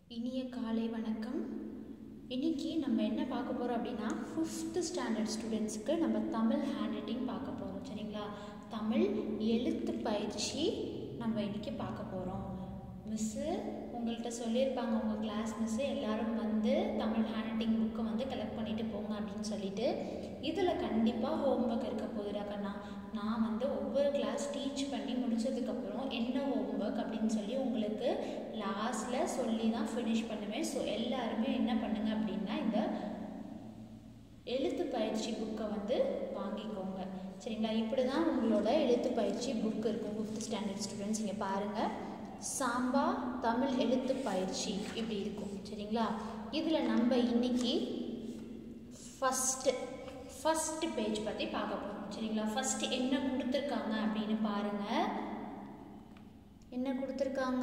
இனிய காலை வணக்கம் இன்னைக்கு நம்ம என்ன பார்க்க போகிறோம் அப்படின்னா ஃபிஃப்த்து ஸ்டாண்டர்ட் ஸ்டூடெண்ட்ஸ்க்கு நம்ம தமிழ் ஹேண்ட் ரைட்டிங் பார்க்க போகிறோம் சரிங்களா தமிழ் எழுத்து பயிற்சி நம்ம இன்னைக்கு பார்க்க போகிறோம் மிஸ்ஸு உங்கள்கிட்ட சொல்லியிருப்பாங்க உங்கள் கிளாஸ் மிஸ்ஸு எல்லாரும் வந்து தமிழ் ஹேண்ட் ரைட்டிங் புக்கை வந்து கலெக்ட் பண்ணிட்டு போங்க அப்படின்னு சொல்லிட்டு இதில் கண்டிப்பாக ஹோம்ஒர்க் இருக்க போகுதுடா கண்ணா நான் வந்து ஒவ்வொரு கிளாஸ் டீச் பண்ணி முடிச்சதுக்கப்புறம் என்ன ஹோம்ஒர்க் அப்படின்னு சொல்லி உங்களுக்கு லாஸ்ட்டில் சொல்லி தான் ஃபினிஷ் பண்ணுவேன் ஸோ எல்லாருமே என்ன பண்ணுங்க அப்படின்னா இந்த எழுத்து பயிற்சி புக்கை வந்து வாங்கிக்கோங்க சரிங்களா இப்படி தான் உங்களோட எழுத்து பயிற்சி புக் இருக்கும் ஃபிஃப்த் ஸ்டாண்டர்ட் ஸ்டூடெண்ட்ஸ் இங்கே பாருங்கள் சாம்பா தமிழ் எழுத்து பயிற்சி இப்படி இருக்கும் சரிங்களா இதில் நம்ம இன்னைக்கு ஃபஸ்ட்டு ஃபஸ்ட்டு பேஜ் பற்றி பார்க்க போகிறோம் சரிங்களா ஃபஸ்ட்டு என்ன கொடுத்துருக்காங்க அப்படின்னு பாருங்கள் என்ன கொடுத்துருக்காங்க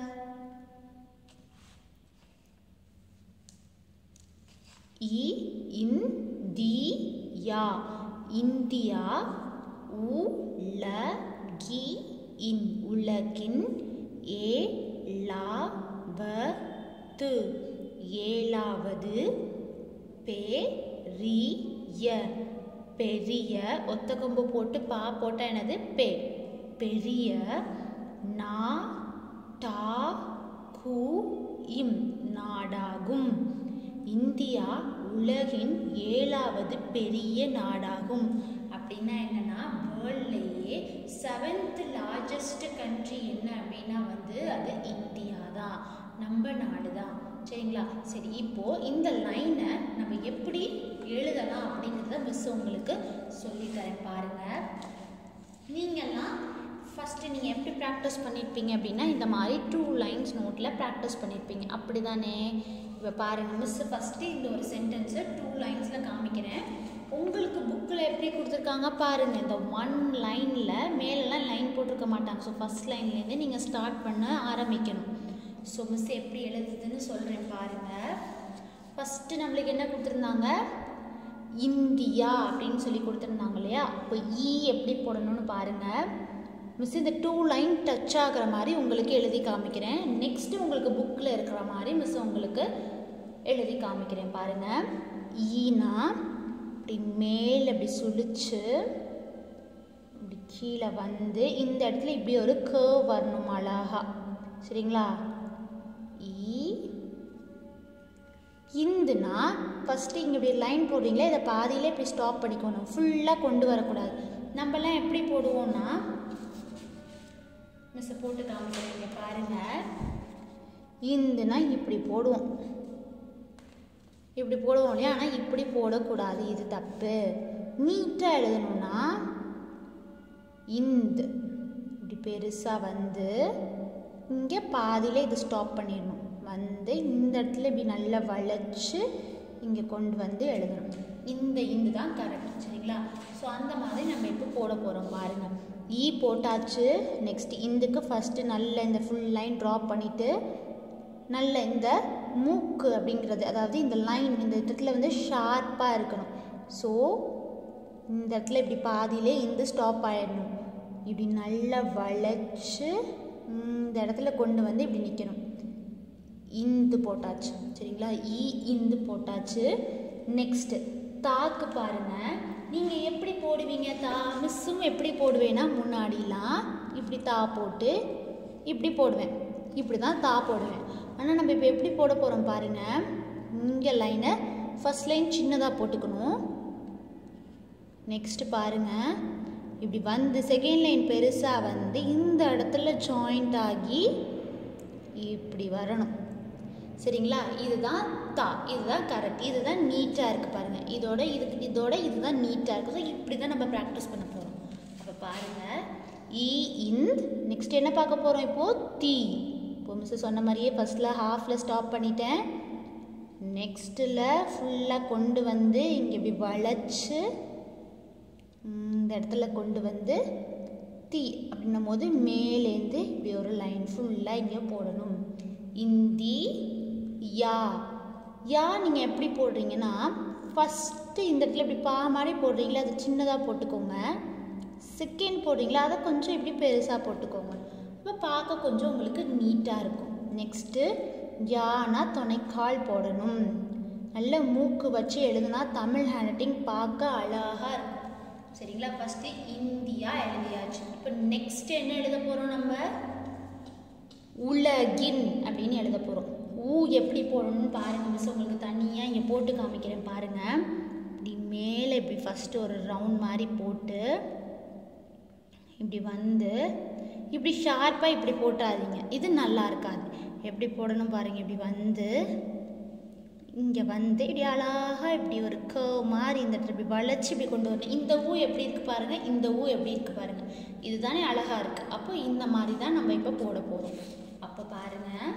இ இன் தி யா இந்தியா உ ல கி இன் உலகின் ஏ லா வ து ஏழாவது பே ரி ய பெரிய ஒத்த கொம்பு போட்டு பா போட்டால் என்னது பெ பெரிய நா டா கு இம் நாடாகும் இந்தியா உலகின் ஏழாவது பெரிய நாடாகும் அப்படின்னா என்னன்னா வேர்ல்ட்லேயே செவன்த் லார்ஜஸ்ட் கண்ட்ரி என்ன அப்படின்னா வந்து அது இந்தியா தான் நம்ம நாடு தான் சரிங்களா சரி இப்போ இந்த லைனை நம்ம எப்படி எழுதலாம் அப்படிங்கிறத மிஸ் உங்களுக்கு சொல்லித்தரேன் பாருங்க நீங்கள்லாம் ஃபஸ்ட்டு நீங்கள் எப்படி ப்ராக்டிஸ் பண்ணியிருப்பீங்க அப்படின்னா இந்த மாதிரி டூ லைன்ஸ் நோட்டில் ப்ராக்டிஸ் பண்ணியிருப்பீங்க அப்படி தானே இப்போ பாருங்கள் மிஸ்ஸு ஃபஸ்ட்டு இந்த ஒரு சென்டென்ஸை டூ லைன்ஸில் காமிக்கிறேன் உங்களுக்கு புக்கில் எப்படி கொடுத்துருக்காங்க பாருங்கள் இந்த ஒன் லைனில் மேலெலாம் லைன் போட்டிருக்க மாட்டாங்க ஸோ ஃபஸ்ட் லைன்லேருந்து நீங்கள் ஸ்டார்ட் பண்ண ஆரம்பிக்கணும் ஸோ மிஸ் எப்படி எழுதுதுன்னு சொல்கிறேன் பாருங்கள் ஃபஸ்ட்டு நம்மளுக்கு என்ன கொடுத்துருந்தாங்க இந்தியா அப்படின்னு சொல்லி கொடுத்துருந்தாங்க இல்லையா இப்போ இ எப்படி போடணும்னு பாருங்கள் மிஸ் இந்த டூ லைன் டச் ஆகிற மாதிரி உங்களுக்கு எழுதி காமிக்கிறேன் நெக்ஸ்ட்டு உங்களுக்கு புக்கில் இருக்கிற மாதிரி மிஸ் உங்களுக்கு எழுதி காமிக்கிறேன் பாருங்கள் ஈனா இப்படி மேலே இப்படி சுழிச்சு இப்படி கீழே வந்து இந்த இடத்துல இப்படி ஒரு கேர்வ் வரணும் அழகா சரிங்களா ஈ இந்துனா ஃபஸ்ட்டு இங்கே இப்படி லைன் போடுறீங்களே இதை பாதியிலே இப்படி ஸ்டாப் பண்ணிக்கணும் ஃபுல்லாக கொண்டு வரக்கூடாது நம்மலாம் எப்படி போடுவோம்னா மிஸ்ஸை போட்டு காமிக்கிறீங்க பாருங்கள் இந்துனா இப்படி போடுவோம் இப்படி போடுவோம் இல்லையா ஆனால் இப்படி போடக்கூடாது இது தப்பு நீட்டாக எழுதணும்னா இந்து இப்படி பெருசாக வந்து இங்கே பாதியில் இது ஸ்டாப் பண்ணிடணும் வந்து இந்த இடத்துல இப்படி நல்லா வளைச்சு இங்கே கொண்டு வந்து எழுதணும் இந்த இந்து தான் கரெக்ட் சரிங்களா ஸோ அந்த மாதிரி நம்ம இப்போ போட போகிறோம் பாருங்கள் ஈ போட்டாச்சு நெக்ஸ்ட் இந்துக்கு ஃபஸ்ட்டு நல்ல இந்த ஃபுல் லைன் ட்ராப் பண்ணிவிட்டு நல்ல இந்த மூக்கு அப்படிங்கிறது அதாவது இந்த லைன் இந்த இடத்துல வந்து ஷார்ப்பாக இருக்கணும் ஸோ இந்த இடத்துல இப்படி பாதியிலே இந்த ஸ்டாப் ஆகிடணும் இப்படி நல்லா வளைச்சு இந்த இடத்துல கொண்டு வந்து இப்படி நிற்கணும் இந்து போட்டாச்சு சரிங்களா ஈ இந்து போட்டாச்சு நெக்ஸ்ட்டு தாக்கு பாருங்கள் நீங்கள் எப்படி போடுவீங்க தா மிஸ்ஸும் எப்படி போடுவேன்னா முன்னாடிலாம் இப்படி தா போட்டு இப்படி போடுவேன் இப்படி தான் தா போடுவேன் ஆனால் நம்ம இப்போ எப்படி போட போகிறோம் பாருங்கள் இங்கே லைனை ஃபஸ்ட் லைன் சின்னதாக போட்டுக்கணும் நெக்ஸ்ட்டு பாருங்கள் இப்படி வந்து செகண்ட் லைன் பெருசாக வந்து இந்த இடத்துல ஜாயிண்ட் ஆகி இப்படி வரணும் சரிங்களா இதுதான் தா இதுதான் கரெக்ட் இதுதான் நீட்டாக இருக்குது பாருங்கள் இதோட இதுக்கு இதோட இதுதான் நீட்டாக இருக்குது ஸோ இப்படி தான் நம்ம ப்ராக்டிஸ் பண்ண போகிறோம் அப்போ பாருங்கள் இ இந்த் நெக்ஸ்ட் என்ன பார்க்க போகிறோம் இப்போது தீ இப்போ மிஸ் சொன்ன மாதிரியே ஃபஸ்ட்டில் ஹாஃபில் ஸ்டாப் பண்ணிட்டேன் நெக்ஸ்ட்டில் ஃபுல்லாக கொண்டு வந்து இங்கே இப்படி வளைச்சு இந்த இடத்துல கொண்டு வந்து தீ அப்படின்னும் போது மேலேருந்து இப்படி ஒரு லைன் ஃபுல்லாக இங்கே போடணும் இந்தி யா யா நீங்கள் எப்படி போடுறீங்கன்னா ஃபஸ்ட்டு இந்த இடத்துல இப்படி பா மாதிரி போடுறீங்களா அது சின்னதாக போட்டுக்கோங்க செகண்ட் போடுறீங்களா அதை கொஞ்சம் இப்படி பெருசாக போட்டுக்கோங்க இப்போ பார்க்க கொஞ்சம் உங்களுக்கு நீட்டாக இருக்கும் நெக்ஸ்ட்டு யானா துணைக்கால் போடணும் நல்ல மூக்கு வச்சு எழுதுனா தமிழ் ஹேண்ட் ரைட்டிங் பார்க்க அழகாக இருக்கும் சரிங்களா ஃபஸ்ட்டு இந்தியா எழுதியாச்சு இப்போ நெக்ஸ்ட் என்ன எழுத போகிறோம் நம்ம உலகின் அப்படின்னு எழுத போகிறோம் ஊ எப்படி போடணும்னு பாருங்கள் மிஸ் உங்களுக்கு தனியாக இங்கே போட்டு காமிக்கிறேன் பாருங்கள் இப்படி மேலே இப்படி ஃபஸ்ட்டு ஒரு ரவுண்ட் மாதிரி போட்டு இப்படி வந்து இப்படி ஷார்ப்பாக இப்படி போட்டாதீங்க இது நல்லா இருக்காது எப்படி போடணும் பாருங்கள் இப்படி வந்து இங்கே வந்து இப்படி அழகாக இப்படி ஒரு கர்வ் மாதிரி இந்த இடத்துல இப்படி வளைச்சி இப்படி கொண்டு வரணும் இந்த ஊ எப்படி இருக்குது பாருங்கள் இந்த ஊ எப்படி இருக்குது பாருங்கள் இதுதானே அழகாக இருக்குது அப்போ இந்த மாதிரி தான் நம்ம இப்போ போட போகிறோம் அப்போ பாருங்கள்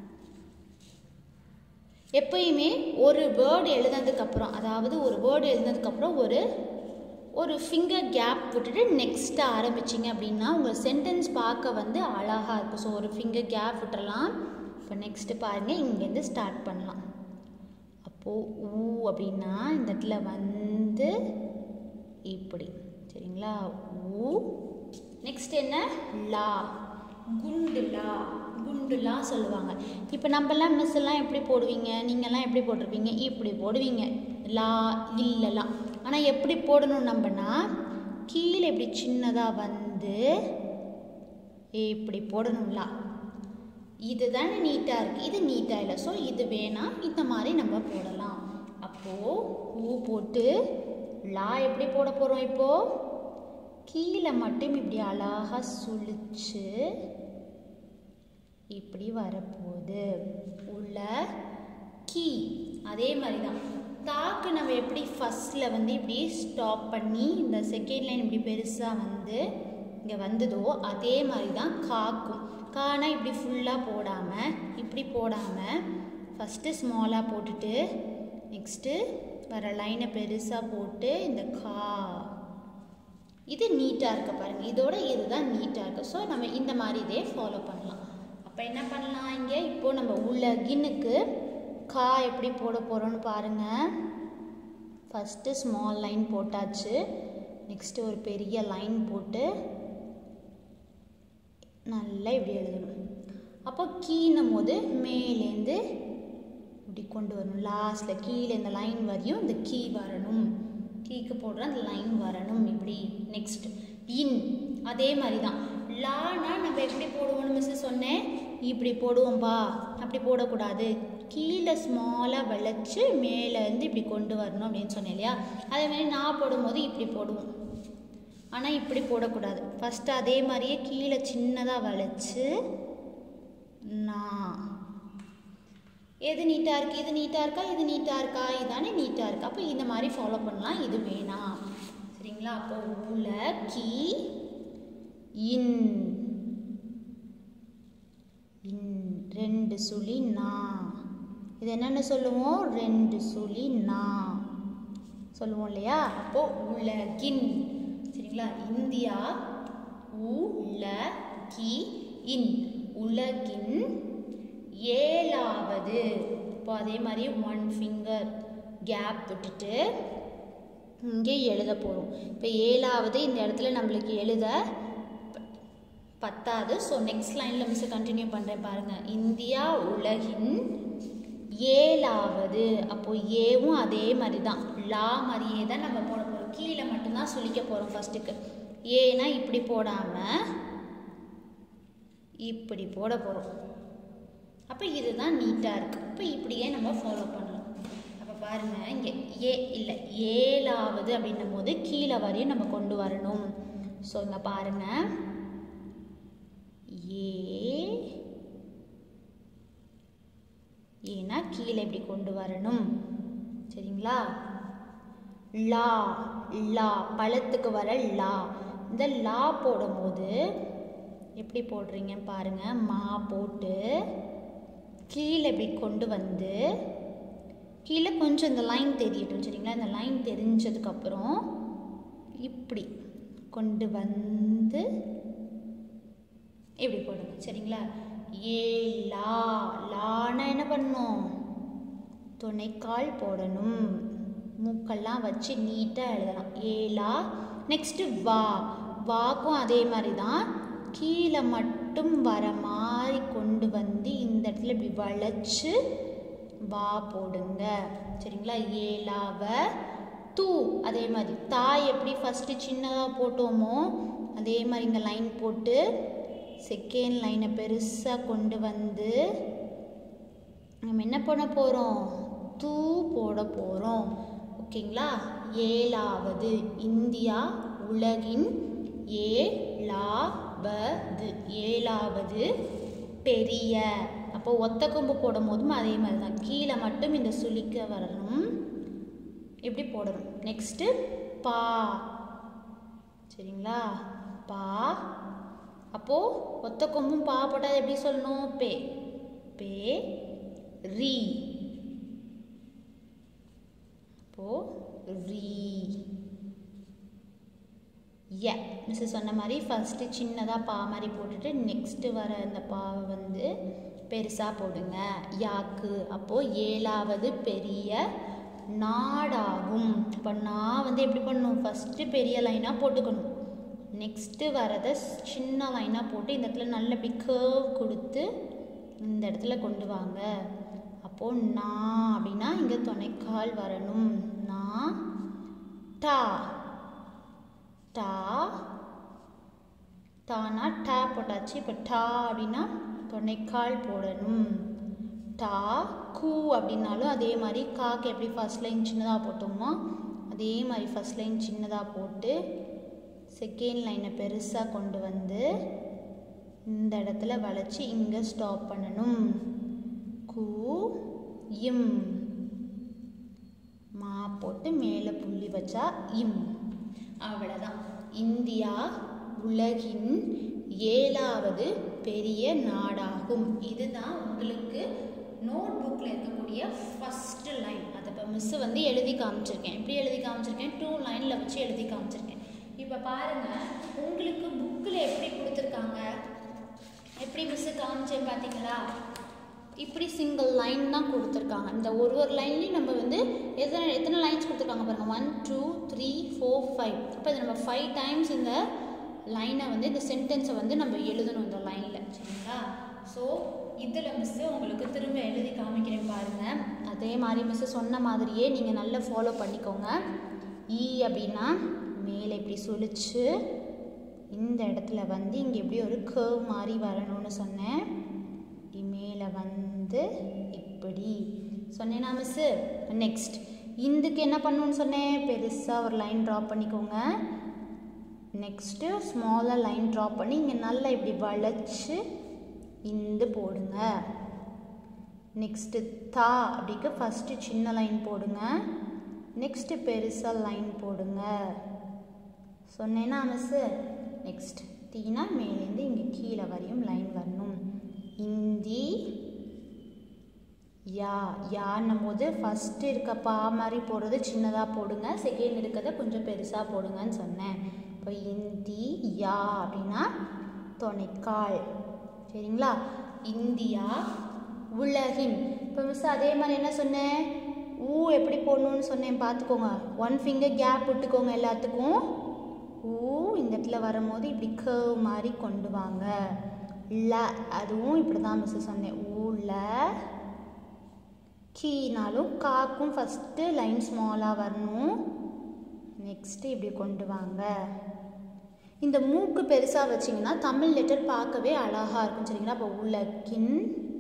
எப்பயுமே ஒரு வேர்டு எழுதுனதுக்கப்புறம் அதாவது ஒரு வேர்டு எழுதுனதுக்கப்புறம் ஒரு ஒரு ஃபிங்கர் கேப் விட்டுட்டு நெக்ஸ்ட்டு ஆரம்பிச்சிங்க அப்படின்னா உங்கள் சென்டென்ஸ் பார்க்க வந்து அழகாக இருக்கும் ஸோ ஒரு ஃபிங்கர் கேப் விட்டுறலாம் இப்போ நெக்ஸ்ட்டு பாருங்கள் இங்கேருந்து ஸ்டார்ட் பண்ணலாம் அப்போது ஊ அப்படின்னா இந்த இடத்துல வந்து இப்படி சரிங்களா ஊ நெக்ஸ்ட் என்ன லா குண்டுலா குண்டுலா சொல்லுவாங்க இப்போ நம்மலாம் மிஸ் எல்லாம் எப்படி போடுவீங்க நீங்கள்லாம் எப்படி போட்டிருப்பீங்க இப்படி போடுவீங்க லா இல்லலாம் ஆனால் எப்படி போடணும் நம்மனா கீழே இப்படி சின்னதாக வந்து இப்படி போடணும்லா இது தானே நீட்டாக இருக்குது இது நீட்டாக இல்லை ஸோ இது வேணாம் இந்த மாதிரி நம்ம போடலாம் அப்போது பூ போட்டு லா எப்படி போட போகிறோம் இப்போது கீழே மட்டும் இப்படி அழகாக சுழிச்சு இப்படி வரப்போகுது உள்ள கீ அதே மாதிரி தான் தாக்கு நம்ம எப்படி ஃபஸ்ட்டில் வந்து இப்படி ஸ்டாப் பண்ணி இந்த செகண்ட் லைன் இப்படி பெருசாக வந்து இங்கே வந்ததோ அதே மாதிரி தான் காக்கும் கானா இப்படி ஃபுல்லாக போடாமல் இப்படி போடாமல் ஃபஸ்ட்டு ஸ்மாலாக போட்டுட்டு நெக்ஸ்ட்டு வர லைனை பெருசாக போட்டு இந்த கா இது நீட்டாக இருக்க பாருங்கள் இதோட இதுதான் நீட்டாக இருக்குது ஸோ நம்ம இந்த மாதிரி இதே ஃபாலோ பண்ணலாம் அப்போ என்ன பண்ணலாம் இங்கே இப்போது நம்ம உலகினுக்கு கா எப்படி போட போகிறோன்னு பாருங்கள் ஃபஸ்ட்டு ஸ்மால் லைன் போட்டாச்சு நெக்ஸ்ட்டு ஒரு பெரிய லைன் போட்டு நல்லா இப்படி எழுதணும் அப்போ கீனும் போது மேலேருந்து இப்படி கொண்டு வரணும் லாஸ்ட்டில் கீழே இந்த லைன் வரையும் இந்த கீ வரணும் கீக்கு போடுற அந்த லைன் வரணும் இப்படி நெக்ஸ்ட் இன் அதே மாதிரி தான் லானா நம்ம எப்படி போடுவோம்னு மிஸ் சொன்னேன் இப்படி போடுவோம்பா அப்படி போடக்கூடாது கீழே ஸ்மாலாக விளைச்சி மேலேருந்து இப்படி கொண்டு வரணும் அப்படின்னு சொன்னேன் இல்லையா அதே மாதிரி நான் போடும்போது இப்படி போடுவோம் ஆனால் இப்படி போடக்கூடாது ஃபஸ்ட்டு அதே மாதிரியே கீழே சின்னதாக வளைச்சு நான் எது நீட்டாக இருக்குது இது நீட்டாக இருக்கா இது நீட்டாக இருக்கா இதானே நீட்டாக இருக்கா அப்போ இந்த மாதிரி ஃபாலோ பண்ணலாம் இது வேணாம் சரிங்களா அப்போ உல கி இன் இன் ரெண்டு சுழி நா இது என்னென்னு சொல்லுவோம் ரெண்டு சுழி நா சொல்லுவோம் இல்லையா அப்போ உலகின் சரிங்களா இந்தியா உலகி இன் உலகின் ஏழாவது இப்போ அதே மாதிரி ஒன் ஃபிங்கர் கேப் விட்டுட்டு இங்கே எழுத போகிறோம் இப்போ ஏழாவது இந்த இடத்துல நம்மளுக்கு எழுத பத்தாது ஸோ நெக்ஸ்ட் லைனில் மிஸ் கண்டினியூ பண்ணுறேன் பாருங்கள் இந்தியா உலகின் ஏழாவது அப்போது ஏவும் அதே மாதிரி தான் லா மாதிரியே தான் நம்ம போட போகிறோம் கீழே மட்டும்தான் சுழிக்க போகிறோம் ஃபஸ்ட்டுக்கு ஏன்னா இப்படி போடாமல் இப்படி போட போகிறோம் அப்போ இதுதான் நீட்டாக இருக்குது அப்போ இப்படியே நம்ம ஃபாலோ பண்ணலாம் அப்போ பாருங்கள் இங்கே ஏ இல்லை ஏழாவது அப்படின்னும் போது கீழே வரையும் நம்ம கொண்டு வரணும் ஸோ இங்கே பாருங்கள் ஏ ஏன்னா கீழே இப்படி கொண்டு வரணும் சரிங்களா லா லா பழத்துக்கு வர லா இந்த லா போடும்போது எப்படி போடுறீங்க பாருங்க மா போட்டு கீழே இப்படி கொண்டு வந்து கீழே கொஞ்சம் இந்த லைன் தெரியட்டும் சரிங்களா இந்த லைன் தெரிஞ்சதுக்கப்புறம் இப்படி கொண்டு வந்து இப்படி போடுங்க சரிங்களா ஏ லா லானா என்ன பண்ணணும் துணைக்கால் போடணும் மூக்கெல்லாம் வச்சு நீட்டாக எழுதலாம் ஏலா நெக்ஸ்ட்டு வா வாக்கும் அதே மாதிரி தான் கீழே மட்டும் வர மாதிரி கொண்டு கொண்டு வந்து இந்த இடத்துல இப்படி வளைச்சு வா போடுங்க சரிங்களா ஏலாவ தூ அதே மாதிரி தாய் எப்படி ஃபஸ்ட்டு சின்னதாக போட்டோமோ அதே மாதிரி இங்கே லைன் போட்டு செகண்ட் லைனை பெருசாக கொண்டு வந்து நம்ம என்ன பண்ண போகிறோம் தூ போட போகிறோம் ஓகேங்களா ஏழாவது இந்தியா உலகின் ஏழாவது ஏழாவது பெரிய அப்போ ஒத்த கொம்பு போடும் போதும் அதே மாதிரி தான் கீழே மட்டும் இந்த சுளிக்க வரணும் எப்படி போடணும் நெக்ஸ்ட்டு பா சரிங்களா பா அப்போது ஒத்த கொம்பும் பா போட்டால் எப்படி சொல்லணும் பே பே ரீ அப்போ ரீ ய மிஸ் சொன்ன மாதிரி ஃபஸ்ட்டு சின்னதாக பா மாதிரி போட்டுட்டு நெக்ஸ்ட்டு வர அந்த பாவை வந்து பெருசாக போடுங்க யாக்கு அப்போது ஏழாவது பெரிய நாடாகும் இப்போ நான் வந்து எப்படி பண்ணணும் ஃபஸ்ட்டு பெரிய லைனாக போட்டுக்கணும் நெக்ஸ்ட்டு வரதை சின்ன லைனாக போட்டு இந்த இடத்துல நல்ல இப்படி கேர்வ் கொடுத்து இந்த இடத்துல கொண்டு வாங்க அப்போது நான் அப்படின்னா இங்கே துணைக்கால் வரணும் நான் டா டா தானா டா போட்டாச்சு இப்போ டா அப்படின்னா துணைக்கால் போடணும் டா கூ அப்படின்னாலும் அதே மாதிரி காக்கு எப்படி ஃபஸ்ட் லைன் சின்னதாக போட்டோமோ அதே மாதிரி ஃபஸ்ட் லைன் சின்னதாக போட்டு செகண்ட் லைனை பெருசாக கொண்டு வந்து இந்த இடத்துல வளைச்சி இங்கே ஸ்டாப் பண்ணணும் கூ இம் மா போட்டு மேலே புள்ளி வச்சா இம் அவ்வளோதான் இந்தியா உலகின் ஏழாவது பெரிய நாடாகும் இதுதான் உங்களுக்கு நோட் புக்கில் இருக்கக்கூடிய ஃபஸ்ட்டு லைன் அதை இப்போ மிஸ்ஸு வந்து எழுதி காமிச்சிருக்கேன் எப்படி எழுதி காமிச்சிருக்கேன் டூ லைனில் வச்சு எழுதி காமிச்சிருக்கேன் இப்போ பாருங்கள் உங்களுக்கு புக்கில் எப்படி கொடுத்துருக்காங்க எப்படி மிஸ்ஸு காமிச்சேன் பார்த்தீங்களா இப்படி சிங்கிள் லைன் தான் கொடுத்துருக்காங்க இந்த ஒரு ஒரு லைன்லையும் நம்ம வந்து எத்தனை எத்தனை லைன்ஸ் கொடுத்துருக்காங்க பாருங்கள் one two three four five அப்போ இது நம்ம ஃபைவ் டைம்ஸ் இந்த லைனை வந்து இந்த சென்டென்ஸை வந்து நம்ம எழுதணும் இந்த லைனில் சரிங்களா ஸோ இதில் மிஸ்ஸு உங்களுக்கு திரும்ப எழுதி காமிக்கிறேன் பாருங்கள் அதே மாதிரி மிஸ்ஸு சொன்ன மாதிரியே நீங்கள் நல்லா ஃபாலோ பண்ணிக்கோங்க ஈ அப்படின்னா மேலே இப்படி சுழிச்சு இந்த இடத்துல வந்து இங்கே எப்படி ஒரு கர்வ் மாதிரி வரணும்னு சொன்னேன் இப்படி மேலே வந்து இப்படி சொன்னேனா மிஸ்ஸு நெக்ஸ்ட் இந்துக்கு என்ன பண்ணணும்னு சொன்னேன் பெருசாக ஒரு லைன் ட்ரா பண்ணிக்கோங்க நெக்ஸ்ட்டு ஸ்மாலாக லைன் ட்ரா பண்ணி இங்கே நல்லா இப்படி வளைச்சு இந்து போடுங்க நெக்ஸ்ட்டு தா அப்படிக்கு ஃபஸ்ட்டு சின்ன லைன் போடுங்க நெக்ஸ்ட்டு பெருசாக லைன் போடுங்க சொன்னேன்னா மிஸ்ஸு நெக்ஸ்ட் தீனா மேலேருந்து இங்கே கீழே வரையும் லைன் வரணும் இந்தி யா யான்னும் போது ஃபஸ்ட்டு இருக்க பா மாதிரி போடுறது சின்னதாக போடுங்க செகண்ட் இருக்கிறத கொஞ்சம் பெருசாக போடுங்கன்னு சொன்னேன் இப்போ இந்தி யா அப்படின்னா துணைக்கால் சரிங்களா இந்தியா உலகின் இப்போ மிஸ் அதே மாதிரி என்ன சொன்னேன் ஊ எப்படி போடணும்னு சொன்னேன் பார்த்துக்கோங்க ஒன் ஃபிங்கர் கேப் விட்டுக்கோங்க எல்லாத்துக்கும் ஊ இந்த இடத்துல வரும்போது இப்படி கர்வ் மாதிரி கொண்டு வாங்க ல அதுவும் இப்படி தான் மிஸ் சொன்னேன் ஊல கீனாலும் காக்கும் ஃபஸ்ட்டு லைன் ஸ்மாலாக வரணும் நெக்ஸ்ட்டு இப்படி கொண்டு வாங்க இந்த மூக்கு பெருசாக வச்சிங்கன்னா தமிழ் லெட்டர் பார்க்கவே அழகாக இருக்கும் சரிங்களா அப்போ உலகின்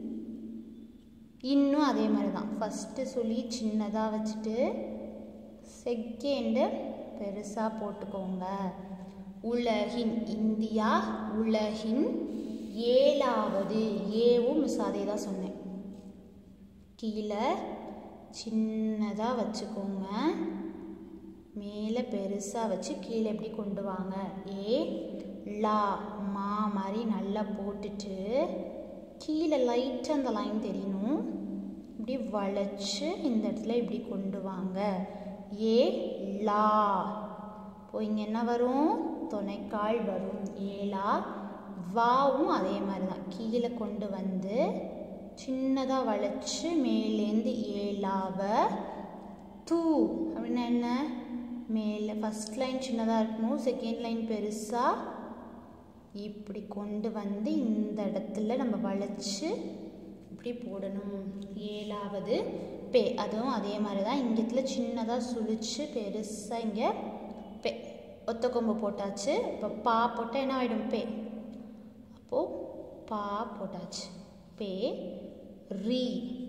இன்னும் அதே மாதிரி தான் ஃபஸ்ட்டு சொல்லி சின்னதாக வச்சுட்டு செகண்டு பெருசாக போட்டுக்கோங்க உலகின் இந்தியா உலகின் ஏழாவது ஏவும் மிஸ் அதே தான் சொன்னேன் கீழே சின்னதாக வச்சுக்கோங்க மேலே பெருசாக வச்சு கீழே எப்படி கொண்டு வாங்க ஏ லா மா மாதிரி நல்லா போட்டுட்டு கீழே லைட்டாக அந்த லைன் தெரியணும் இப்படி வளைச்சு இந்த இடத்துல இப்படி கொண்டு வாங்க ஏ லா இப்போ இங்கே என்ன வரும் துணைக்கால் வரும் ஏலா வாவும் அதே மாதிரி தான் கீழே கொண்டு வந்து சின்னதாக வளைச்சு மேலேருந்து ஏலாவை தூ அப்படின்னா என்ன மேலே ஃபஸ்ட் லைன் சின்னதாக இருக்கணும் செகண்ட் லைன் பெருசாக இப்படி கொண்டு வந்து இந்த இடத்துல நம்ம வளைச்சு இப்படி போடணும் ஏழாவது பே அதுவும் அதே மாதிரி தான் இங்கத்துல சின்னதாக சுழிச்சு பெருசாக இங்கே பே ஒத்த கொம்பு போட்டாச்சு இப்போ பா போட்டால் என்ன ஆகிடும் பே அப்போது பா போட்டாச்சு பே ரீ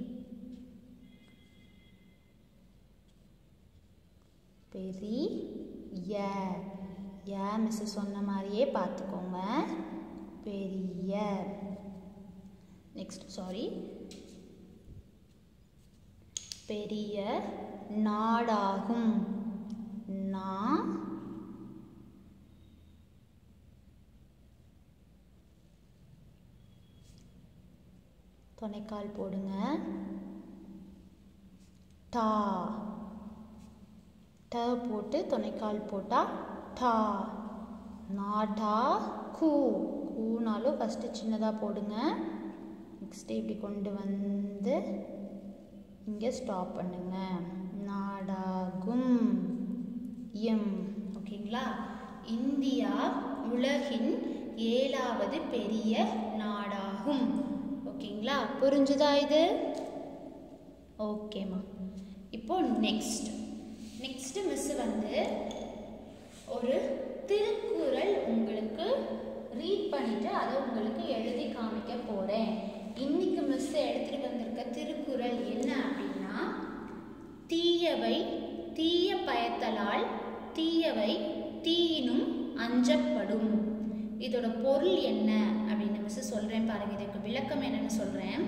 பெரிய ய மிஸ் சொன்ன மாதிரியே பார்த்துக்கோங்க பெரிய நெக்ஸ்ட் சாரி பெரிய நாடாகும் நா துணைக்கால் போடுங்க டா ட போட்டு துணைக்கால் போட்டால் டா நாடா கூ கூனாலும் ஃபஸ்ட்டு சின்னதாக போடுங்க நெக்ஸ்ட்டு இப்படி கொண்டு வந்து இங்கே ஸ்டாப் பண்ணுங்க நாடாகும் எம் ஓகேங்களா இந்தியா உலகின் ஏழாவது பெரிய நாடாகும் ஓகேங்களா புரிஞ்சுதா இது ஓகேம்மா இப்போ நெக்ஸ்ட் நெக்ஸ்ட் மிஸ் வந்து ஒரு திருக்குறள் உங்களுக்கு ரீட் பண்ணிட்டு அதை உங்களுக்கு எழுதி காமிக்க போறேன் இன்னைக்கு மிஸ் எடுத்துட்டு வந்திருக்க திருக்குறள் என்ன அப்படின்னா தீயவை தீய பயத்தலால் தீயவை தீயினும் அஞ்சப்படும் இதோட பொருள் என்ன அப்படின்னு மிஸ் சொல்றேன் பாருங்க இதுக்கு விளக்கம் என்னன்னு சொல்றேன்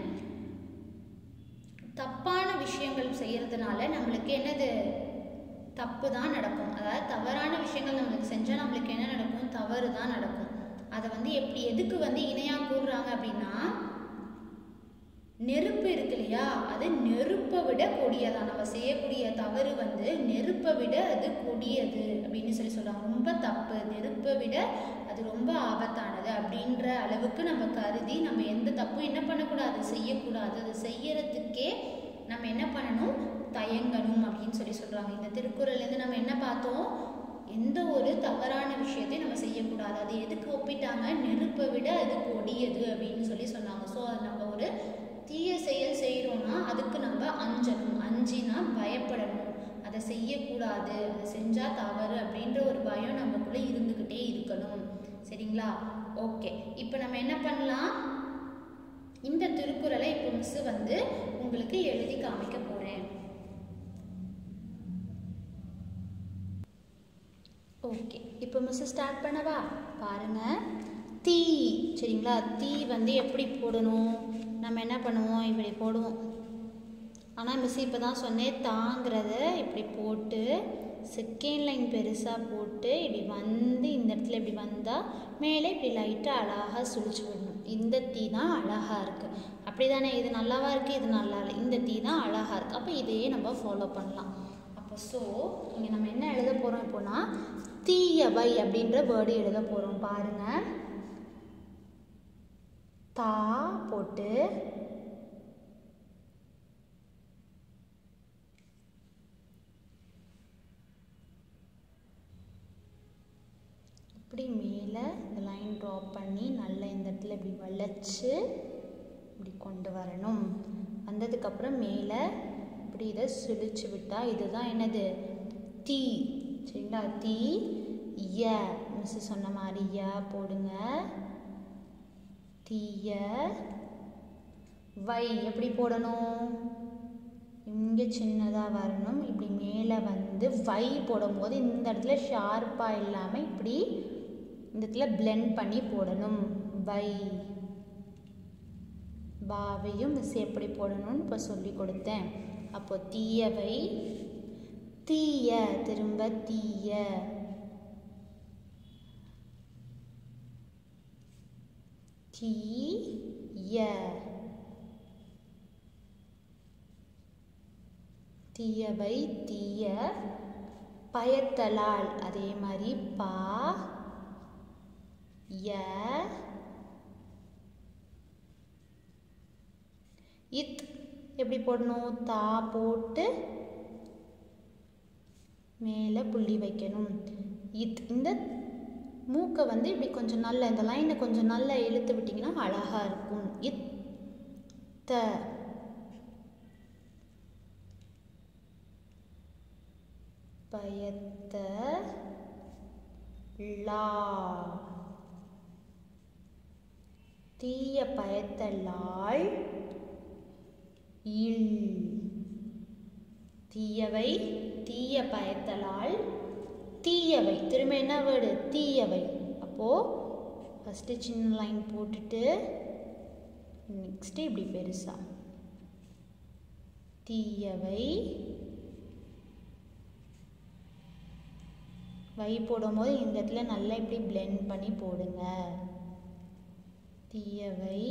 தப்பான விஷயங்கள் செய்யறதுனால நம்மளுக்கு என்னது தப்பு தான் நடக்கும் அதாவது தவறான விஷயங்கள் நம்மளுக்கு செஞ்சால் நம்மளுக்கு என்ன நடக்கும் தவறு தான் நடக்கும் அதை வந்து எப்படி எதுக்கு வந்து இணையாக கூறுறாங்க அப்படின்னா நெருப்பு இருக்கு இல்லையா அது நெருப்பை விட கொடியதான் நம்ம செய்யக்கூடிய தவறு வந்து நெருப்பை விட அது கொடியது அப்படின்னு சொல்லி சொல்றாங்க ரொம்ப தப்பு நெருப்பை விட அது ரொம்ப ஆபத்தானது அப்படின்ற அளவுக்கு நம்ம கருதி நம்ம எந்த தப்பும் என்ன பண்ணக்கூடாது செய்யக்கூடாது அது செய்யறதுக்கே நம்ம என்ன பண்ணணும் தயங்கணும் அப்படின்னு சொல்லி சொல்றாங்க இந்த திருக்குறள்லேருந்து நம்ம என்ன பார்த்தோம் எந்த ஒரு தவறான விஷயத்தையும் நம்ம செய்யக்கூடாது அது எதுக்கு ஒப்பிட்டாங்க நெருப்பை விட அது கொடியது அப்படின்னு சொல்லி சொன்னாங்க ஸோ அது நம்ம ஒரு தீய செயல் செய்கிறோம்னா அதுக்கு நம்ம அஞ்சணும் அஞ்சினா பயப்படணும் அதை செய்யக்கூடாது அதை செஞ்சால் தவறு அப்படின்ற ஒரு பயம் நமக்குள்ளே இருந்துக்கிட்டே இருக்கணும் சரிங்களா ஓகே இப்போ நம்ம என்ன பண்ணலாம் இந்த திருக்குறளை இப்போ மிஸ் வந்து உங்களுக்கு எழுதி காமிக்க போகிறேன் ஓகே இப்போ மிஸ் ஸ்டார்ட் பண்ணவா பாருங்க தீ சரிங்களா தீ வந்து எப்படி போடணும் நம்ம என்ன பண்ணுவோம் இப்படி போடுவோம் ஆனால் மிஸ் இப்போ தான் சொன்னேன் தாங்கிறத இப்படி போட்டு செகண்ட் லைன் பெருசாக போட்டு இப்படி வந்து இந்த இடத்துல இப்படி வந்தால் மேலே இப்படி லைட்டாக அழகாக சுழிச்சு விடணும் இந்த தீ தான் அழகாக இருக்குது அப்படி தானே இது நல்லாவா இருக்குது இது நல்லா இல்லை இந்த தீ தான் அழகாக இருக்குது அப்போ இதையே நம்ம ஃபாலோ பண்ணலாம் அப்போ ஸோ இங்கே நம்ம என்ன எழுத போகிறோம் இப்போனா தீயவை அப்படின்ற வேர்டு எழுத போகிறோம் பாருங்கள் தா போட்டு இப்படி மேலே இந்த லைன் ட்ராப் பண்ணி நல்லா இந்த இடத்துல இப்படி வளைச்சு இப்படி கொண்டு வரணும் வந்ததுக்கப்புறம் மேலே இப்படி இதை சுழிச்சு விட்டால் இதுதான் என்னது தீ சரிங்களா தீ ய மிஸ் சொன்ன மாதிரி ய போடுங்க தீய வை எப்படி போடணும் இங்கே சின்னதாக வரணும் இப்படி மேலே வந்து வை போடும்போது இந்த இடத்துல ஷார்ப்பாக இல்லாமல் இப்படி இந்த இடத்துல பிளெண்ட் பண்ணி போடணும் வை பாவையும் மிஸ் எப்படி போடணும்னு இப்போ சொல்லி கொடுத்தேன் அப்போ தீயவை தீய திரும்ப தீய தீய தீயவை தீய பயத்தலால் அதே மாதிரி பா ய இத் எப்படி போடணும் தா போட்டு மேலே புள்ளி வைக்கணும் இத் இந்த மூக்கை வந்து இப்படி கொஞ்சம் நல்ல இந்த லைனை கொஞ்சம் நல்லா இழுத்து விட்டிங்கன்னா அழகாக இருக்கும் இத்த பயத்த லா தீய பயத்தலால் இல் தீயவை தீய பயத்தலால் தீயவை திரும்ப என்ன வேர்டு தீயவை அப்போது ஃபஸ்ட்டு சின்ன லைன் போட்டுட்டு நெக்ஸ்ட்டு இப்படி பெருசா தீயவை வை போடும்போது இந்த இடத்துல நல்லா இப்படி பிளெண்ட் பண்ணி போடுங்க தீயவை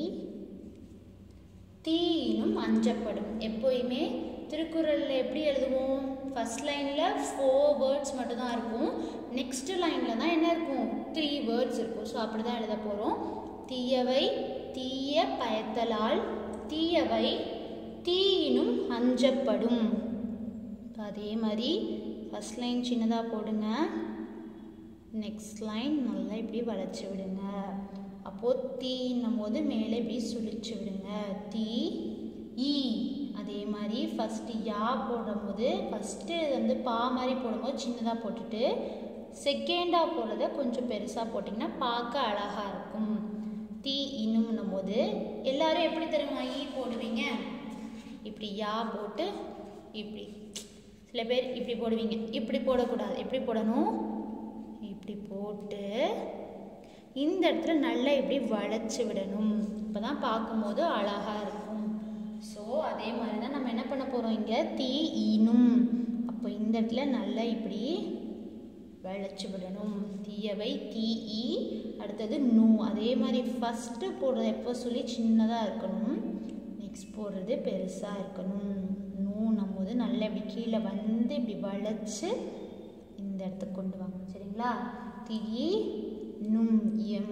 தீயினும் அஞ்சப்படும் எப்போயுமே திருக்குறளில் எப்படி எழுதுவோம் ஃபஸ்ட் லைனில் ஃபோர் வேர்ட்ஸ் மட்டும்தான் இருக்கும் நெக்ஸ்ட் லைனில் தான் என்ன இருக்கும் த்ரீ வேர்ட்ஸ் இருக்கும் ஸோ அப்படி தான் எழுத போகிறோம் தீயவை தீய பயத்தலால் தீயவை தீயினும் அஞ்சப்படும் அதே மாதிரி ஃபஸ்ட் லைன் சின்னதாக போடுங்க நெக்ஸ்ட் லைன் நல்லா இப்படி வளைச்சி விடுங்க அப்போது தீன்னும் போது மேலே இப்படி சுழிச்சு விடுங்க தீ ஈ அதே மாதிரி ஃபஸ்ட்டு யா போடும்போது ஃபஸ்ட்டு வந்து பா மாதிரி போடும்போது சின்னதாக போட்டுட்டு செகண்டாக போடுறத கொஞ்சம் பெருசாக போட்டிங்கன்னா பார்க்க அழகாக இருக்கும் தீ இன்னும்னும் போது எல்லாரும் எப்படி தெரியுமா ஈ போடுவீங்க இப்படி யா போட்டு இப்படி சில பேர் இப்படி போடுவீங்க இப்படி போடக்கூடாது எப்படி போடணும் இப்படி போட்டு இந்த இடத்துல நல்லா இப்படி வளைச்சி விடணும் இப்போ தான் பார்க்கும்போது அழகாக இருக்கும் ஸோ அதே மாதிரி தான் நம்ம என்ன பண்ண போகிறோம் இங்கே தீ ஈனும் அப்போ இந்த இடத்துல நல்லா இப்படி வளைச்சி விடணும் தீயவை தீ ஈ அடுத்தது நூ அதே மாதிரி ஃபஸ்ட்டு போடுறது எப்போ சொல்லி சின்னதாக இருக்கணும் நெக்ஸ்ட் போடுறது பெருசாக இருக்கணும் நூன்னும் போது நல்லா இப்படி கீழே வந்து இப்படி வளைச்சு இந்த இடத்துக்கு கொண்டு வாங்க சரிங்களா தீ நும் எம்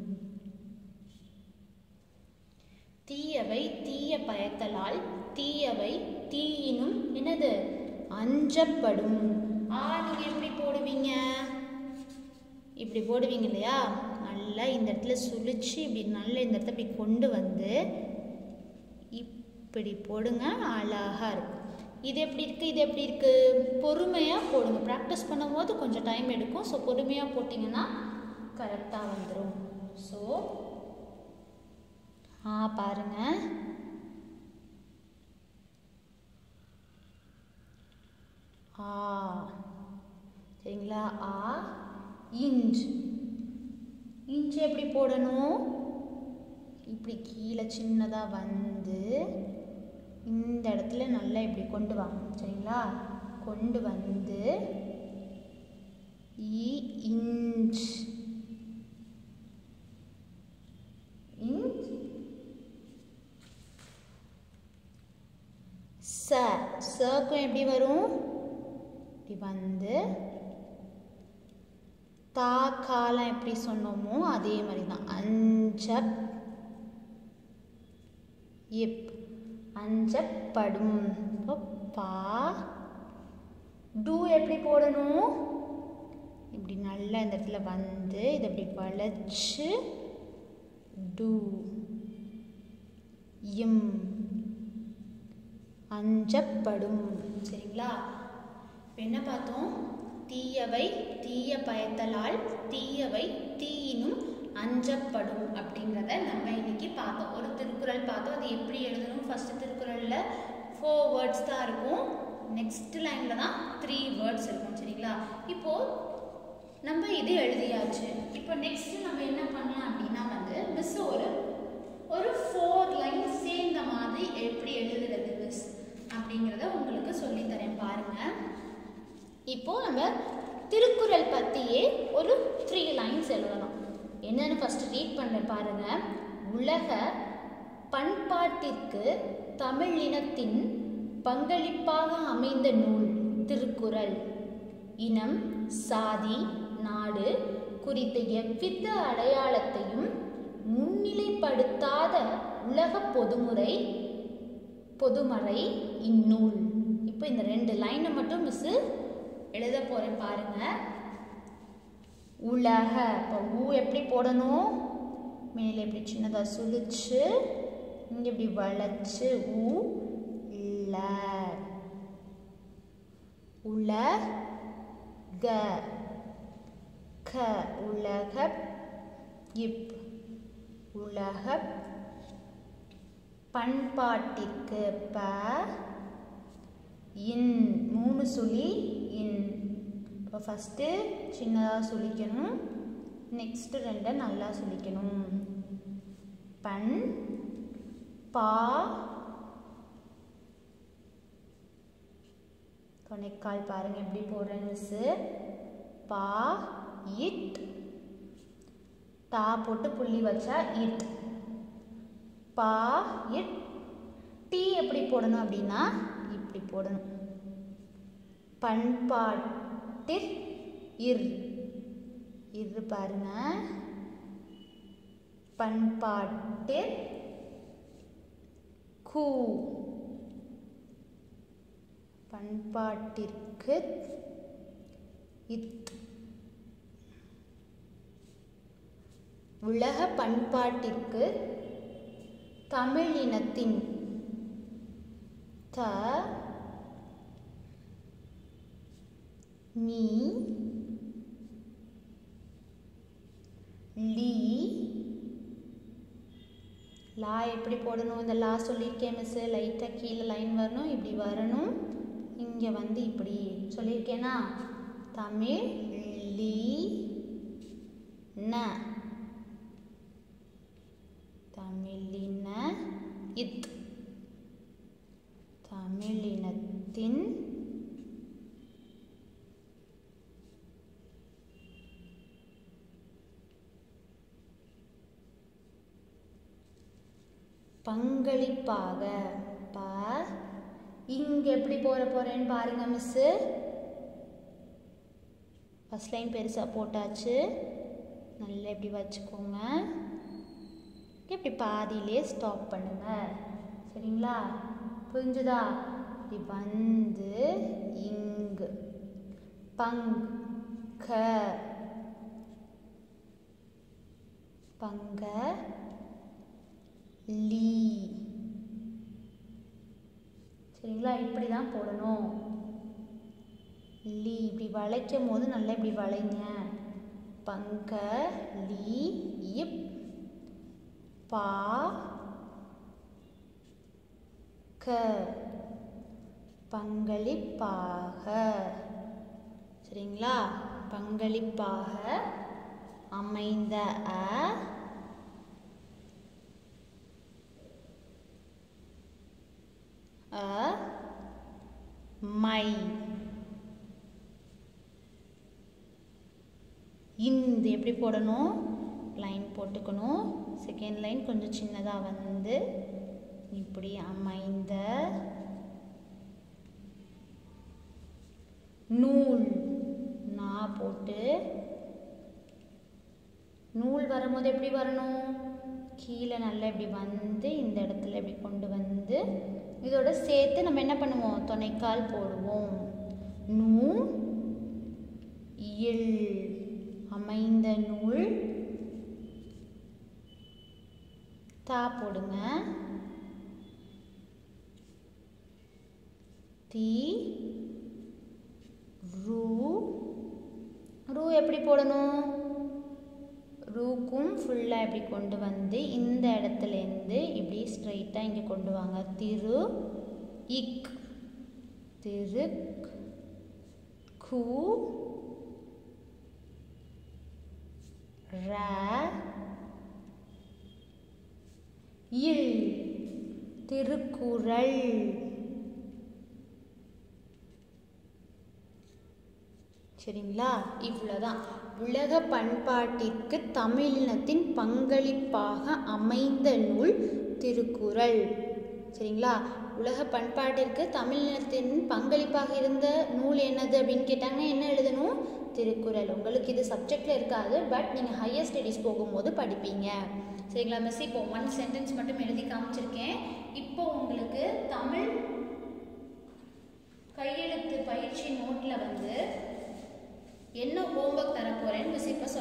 தீயவை தீய பயத்தலால் தீயவை தீயினும் என்னது அஞ்சப்படும் ஆ நீங்க எப்படி போடுவீங்க இப்படி போடுவீங்க இல்லையா நல்லா இந்த இடத்துல சுழிச்சு இப்படி நல்லா இந்த இடத்துல இப்படி கொண்டு வந்து இப்படி போடுங்க அழகா இருக்கும் இது எப்படி இருக்குது இது எப்படி இருக்குது பொறுமையாக போடுங்க ப்ராக்டிஸ் பண்ணும்போது கொஞ்சம் டைம் எடுக்கும் ஸோ பொறுமையாக போட்டிங்கன்னா கரெக்டாக வந்துடும் ஸோ ஆ பாருங்க ஆ சரிங்களா ஆ இஞ்ச் இஞ்ச் எப்படி போடணும் இப்படி கீழே சின்னதாக வந்து இந்த இடத்துல நல்லா இப்படி கொண்டு வாங்க சரிங்களா கொண்டு வந்து இ இன்ச் இன்ச் ச சர்க்கும் எப்படி வரும் இப்படி வந்து தா காலம் எப்படி சொன்னோமோ அதே மாதிரி தான் அஞ்சப் இப் அஞ்சப்படும் இப்போ பா டூ எப்படி போடணும் இப்படி நல்லா இந்த இடத்துல வந்து இதை இப்படி வளைச்சு டூ இம் அஞ்சப்படும் சரிங்களா இப்போ என்ன பார்த்தோம் தீயவை தீய பயத்தலால் தீயவை தீயினும் அஞ்சப்படும் அப்படிங்கிறத நம்ம இன்னைக்கு பார்த்தோம் ஒரு திருக்குறள் பார்த்தோம் அது எப்படி எழுதணும் ஃபர்ஸ்ட் திருக்குறளில் ஃபோர் வேர்ட்ஸ் தான் இருக்கும் நெக்ஸ்ட் லைனில் தான் த்ரீ வேர்ட்ஸ் இருக்கும் சரிங்களா இப்போது நம்ம இது எழுதியாச்சு இப்போ நெக்ஸ்ட் நம்ம என்ன பண்ணலாம் அப்படின்னா வந்து மிஸ் ஒரு ஒரு ஃபோர் லைன் சேர்ந்த மாதிரி எப்படி எழுதுறது மிஸ் அப்படிங்கிறத உங்களுக்கு சொல்லித்தரேன் பாருங்க இப்போ நம்ம திருக்குறள் பற்றியே ஒரு த்ரீ லைன்ஸ் எழுதணும் என்னன்னு ஃபர்ஸ்ட் ரீட் பண்ணுறேன் பாருங்க உலக பண்பாட்டிற்கு தமிழ் இனத்தின் பங்களிப்பாக அமைந்த நூல் திருக்குறள் இனம் சாதி நாடு குறித்த எவ்வித அடையாளத்தையும் முன்னிலைப்படுத்தாத உலக பொதுமுறை பொதுமறை இந்நூல் இப்போ இந்த ரெண்டு லைனை மட்டும் மிஸ்ஸு எழுத போகிறேன் பாருங்க உலக இப்போ ஊ எப்படி போடணும் மேலே இப்படி சின்னதாக சுழிச்சு இங்கே இப்படி வளைச்சு ஊ ல உல க க உலக இப் உலக பண்பாட்டிற்கு ப இன் மூணு சுழி இன் இப்போ ஃபஸ்ட்டு சின்னதாக சுழிக்கணும் நெக்ஸ்ட்டு ரெண்டை நல்லா சுழிக்கணும் பண் பா துணைக்கால் பாருங்க எப்படி போடுறேன்னு மிஸ்ஸு பா இட் தா போட்டு புள்ளி வச்சா இட் பா இட் டீ எப்படி போடணும் அப்படின்னா இப்படி போடணும் பண்பாட்டிற் இர் இரு பாருங்க பண்பாட்டிற் கூ பண்பாட்டிற்கு இத் உலக பண்பாட்டிற்கு தமிழினத்தின் த மீ லீ லா எப்படி போடணும் இந்த லா சொல்லியிருக்கேன் மிஸ்ஸு லைட்டாக கீழே லைன் வரணும் இப்படி வரணும் இங்கே வந்து இப்படி சொல்லியிருக்கேனா தமிழ் லீ ந தமிழின இத் தமிழினத்தின் பங்களிப்பாக ப இங்கே எப்படி போட போகிறேன்னு பாருங்க மிஸ்ஸு ஃபஸ்ட் லைன் பெருசாக போட்டாச்சு நல்லா இப்படி வச்சுக்கோங்க இப்படி பாதியிலே ஸ்டாப் பண்ணுங்க சரிங்களா புரிஞ்சுதா இப்படி வந்து இங்கு பங் க பங்க லீ சரிங்களா இப்படி தான் போடணும் லீ இப்படி வளைக்கும் போது நல்லா இப்படி வளைங்க பங்க லீ இப் பா க பங்களிப்பாக சரிங்களா பங்களிப்பாக அமைந்த அ அ மை இந்த எப்படி போடணும் லைன் போட்டுக்கணும் செகண்ட் லைன் கொஞ்சம் சின்னதாக வந்து இப்படி அமைந்த நூல் நான் போட்டு நூல் வரும்போது எப்படி வரணும் கீழே நல்லா இப்படி வந்து இந்த இடத்துல இப்படி கொண்டு வந்து இதோட சேர்த்து நம்ம என்ன பண்ணுவோம் துணைக்கால் போடுவோம் நூ இல் அமைந்த நூல் தா போடுங்க தி ரூ ரூ எப்படி போடணும் ரூக்கும் ஃபுல்லாக இப்படி கொண்டு வந்து இந்த இடத்துலேருந்து இப்படி ஸ்ட்ரைட்டாக இங்கே கொண்டு வாங்க திரு இக் திரு கு ர இல் திருக்குறள் சரிங்களா இவ்வளோதான் உலக பண்பாட்டிற்கு தமிழினத்தின் பங்களிப்பாக அமைந்த நூல் திருக்குறள் சரிங்களா உலக பண்பாட்டிற்கு தமிழினத்தின் பங்களிப்பாக இருந்த நூல் என்னது அப்படின்னு கேட்டாங்கன்னா என்ன எழுதணும் திருக்குறள் உங்களுக்கு இது சப்ஜெக்டில் இருக்காது பட் நீங்கள் ஹையர் ஸ்டடீஸ் போகும்போது படிப்பீங்க சரிங்களா மிஸ் இப்போ ஒன் சென்டென்ஸ் மட்டும் எழுதி காமிச்சிருக்கேன் இப்போ உங்களுக்கு தமிழ் கையெழுத்து பயிற்சி நோட்டில் வந்து என்ன ஹோம்ஒர்க் தர போகிறேன்னு மிஸ் இப்போ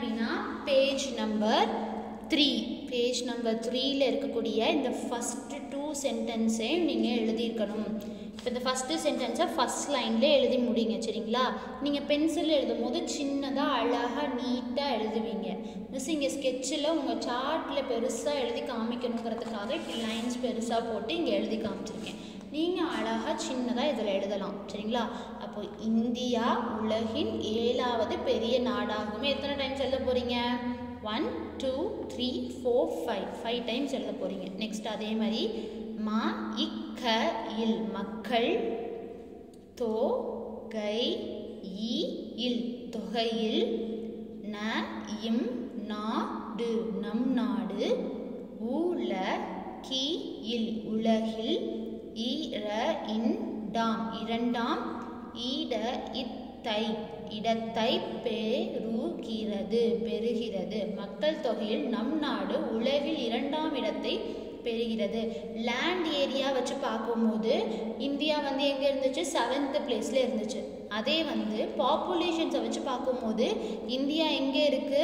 அப்படின்னா page number three page number த்ரீல இருக்கக்கூடிய இந்த ஃபஸ்ட்டு டூ சென்டென்ஸையும் நீங்கள் எழுதியிருக்கணும் இப்போ இந்த ஃபஸ்ட்டு சென்டென்ஸை ஃபஸ்ட் லைனில் எழுதி முடிங்க சரிங்களா நீங்கள் பென்சில் எழுதும் போது சின்னதாக அழகாக நீட்டாக எழுதுவீங்க மிஸ் இங்கே ஸ்கெட்சில் உங்கள் சார்ட்டில் பெருசாக எழுதி காமிக்கணுங்கிறதுக்காக இப்படி லைன்ஸ் பெருசாக போட்டு இங்கே எழுதி காமிச்சிருக்கேன் நீங்கள் அழகாக சின்னதாக இதில் எழுதலாம் சரிங்களா அப்போ இந்தியா உலகின் ஏழாவது பெரிய நாடாகுமே எத்தனை டைம்ஸ் எழுத போகிறீங்க one two three four five five times எழுத போகிறீங்க நெக்ஸ்ட் அதே மாதிரி மா இக்க இல் மக்கள் தோ கை இ இல் தொகையில் ந இம் நாடு நம் நாடு உல கி இல் உலகில் ஈர இன் டாம் இரண்டாம் ஈட இத்தை இடத்தை பெருகிறது பெறுகிறது மக்கள் தொகையில் நம் நாடு உலகில் இரண்டாம் இடத்தை பெறுகிறது லேண்ட் ஏரியா வச்சு பார்க்கும்போது இந்தியா வந்து எங்கே இருந்துச்சு செவன்த் பிளேஸில் இருந்துச்சு அதே வந்து பாப்புலேஷன்ஸை வச்சு பார்க்கும்போது இந்தியா எங்கே இருக்குது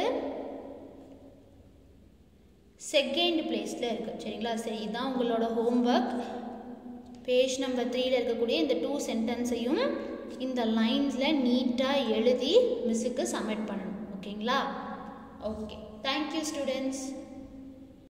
செகண்ட் பிளேஸில் இருக்குது சரிங்களா சரி இதுதான் உங்களோட ஹோம்ஒர்க் பேஜ் நம்பர் த்ரீல இருக்கக்கூடிய இந்த டூ சென்டென்ஸையும் இந்த லைன்ஸில் நீட்டாக எழுதி மிஸ்ஸுக்கு சப்மிட் பண்ணணும் ஓகேங்களா ஓகே தேங்க்யூ ஸ்டூடெண்ட்ஸ்